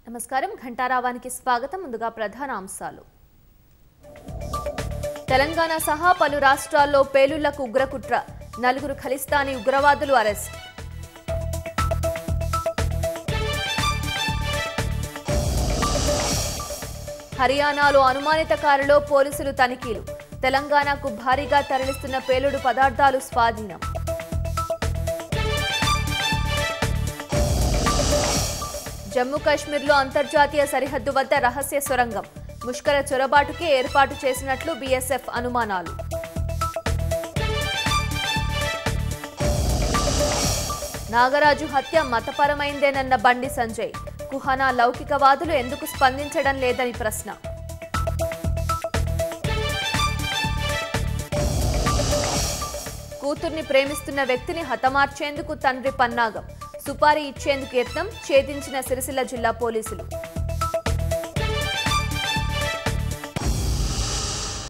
నమస్కారం ఘంటారావానికి స్వాగతం ముందుగా ప్రధాన అంశాలు తెలంగాణ సహా పలు రాష్ట్రాల్లో పేలుళ్లకు ఉగ్రకుట్ర నలుగురు ఖలిస్తానీ ఉగ్రవాదులు అరెస్ట్ హర్యానాలో అనుమానిత కారులో పోలీసులు తనిఖీలు తెలంగాణకు భారీగా తరలిస్తున్న పేలుడు పదార్థాలు స్వాధీనం జమ్మూ కాశ్మీర్లో అంతర్జాతీయ సరిహద్దు వద్ద రహస్య సొరంగం ముష్కర చొరబాటుకే ఏర్పాటు చేసినట్లు బీఎస్ఎఫ్ అనుమానాలు నాగరాజు హత్య మతపరమైందేనన్న బండి సంజయ్ కుహానా లౌకికవాదులు ఎందుకు స్పందించడం లేదని ప్రశ్న కూతుర్ని ప్రేమిస్తున్న వ్యక్తిని హతమార్చేందుకు తండ్రి పన్నాగం సుపారీ ఇచ్చేందుకు యత్నం ఛేదించిన సిరిసిల్ల జిల్లా పోలీసులు